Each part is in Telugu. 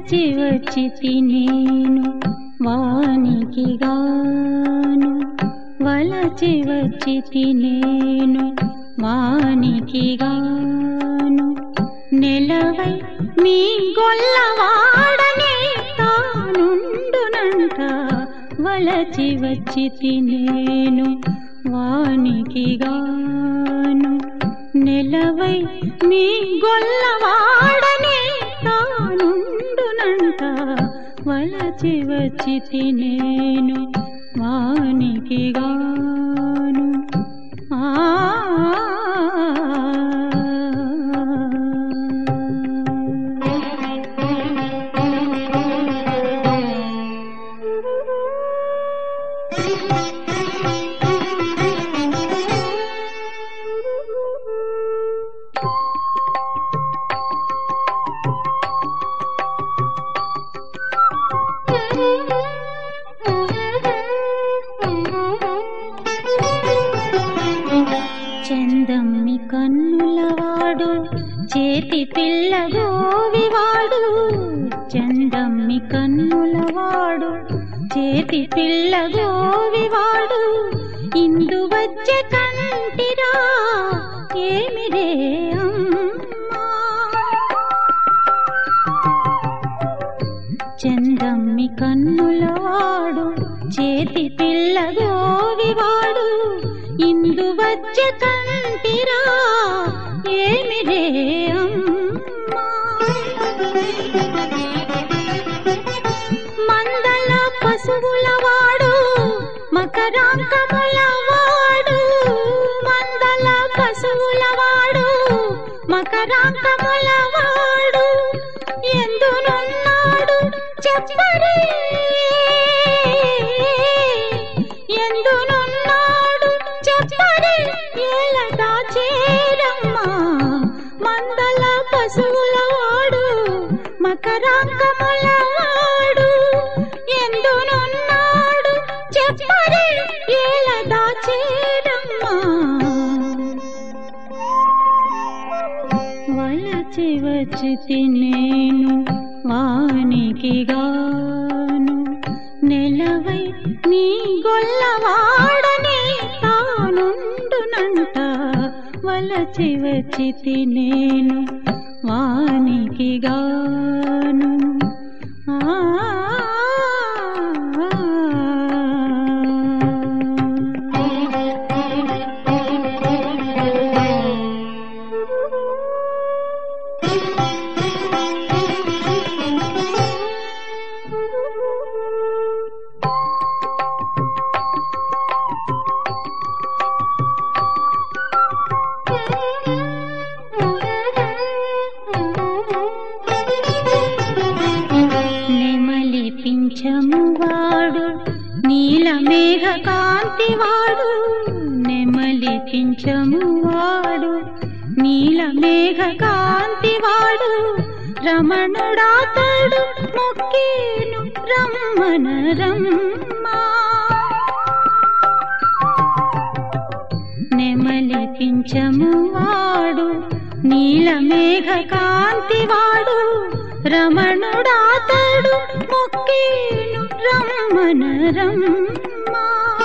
వలచి వచ్చి నేను వానికి గాను వలచి వచ్చి నేను వానికి గాను నెలవై మీ గొల్లవాడనే తానుండునంట వలచి వచ్చి నేను వానికి గాను నెలవై మీ గొల్లవాడనే తానుండునంట వలచి వచ్చి నేను వానికి గాను చందమ్మి కన్నులవాడు చేతి పిల్ల గోవివాడు చందమ్మి కన్నులవాడు చేతి పిల్ల గోవివాడు ఇందు వచ్చే కంటిరా ఏమిరే అమ్మా చందమ్మి కన్నులవాడు చేతి పిల్ల గోవివాడు ఇందు వచ్చ కంటిరా ఏమిరే అమ్మా మందల పశువుల వాడు మకరాంకముల వాడు మందల పశువుల వాడు మకరాంకముల వాడు ఎందునున్నాడు చెప్పరే ఎందునున్నాడు చెప్పరే ఏలదా చేరమ్మా మందల పశువుల వాడు మకరాంకముల వాడు ఎందునున్నాడు చెప్పరే ఏలదా చేరమ్మా వలచి వచ్చి నేను వానికి గాను నెలవై నీ గొల్లవాడని తానుండునంట వలచి వచ్చి నేను వానికి గాను నెమలి పింఛము వాడు నీల మేఘ కాంతి వాడు నెమలి పింఛము వాడు నీల మేఘ కాంతి వాడు రమణుడాతడు మొక్కేను రమ్మన రమ్మా నెమలి పింఛము వాడు నీల మేఘ కాంతి వాడు రమణుడాతడు మొక్కేను రమ్మన రమ్మా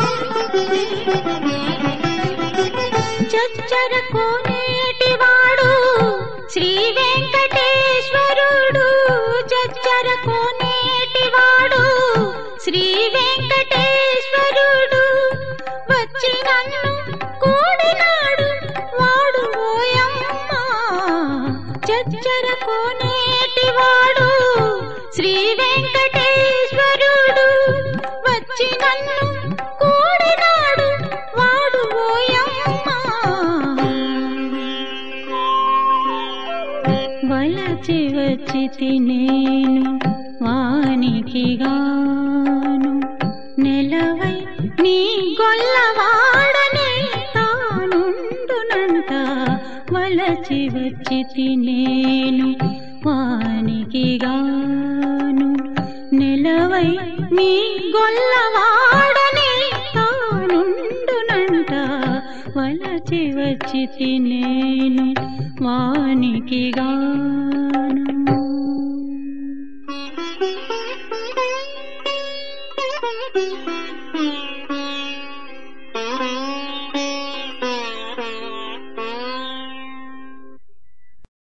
చచ్చర కోనేటి వాడు శ్రీ వెంకటేశ్వరుడు చచ్చర కోనేటి వాడు శ్రీ వెంకటేశ్వరుడు వచ్చి నన్ను కూడినాడు వాడు ఓయమ్మ చచ్చర కోనేటి వాడు శ్రీ వెంకటేశ్వరుడు వచ్చి నన్ను కూడినాడు వాడు ఓయమ్మ వలచి వచ్చి నేను వానికి గాను నెలవై నీ గొల్లవాడనే తానుండునంట వలచి వచ్చి నేను వానికి గాను నెలవై నీ గొల్లవాడనే తానుండునంట వలచి వచ్చి నేను వానికి గాను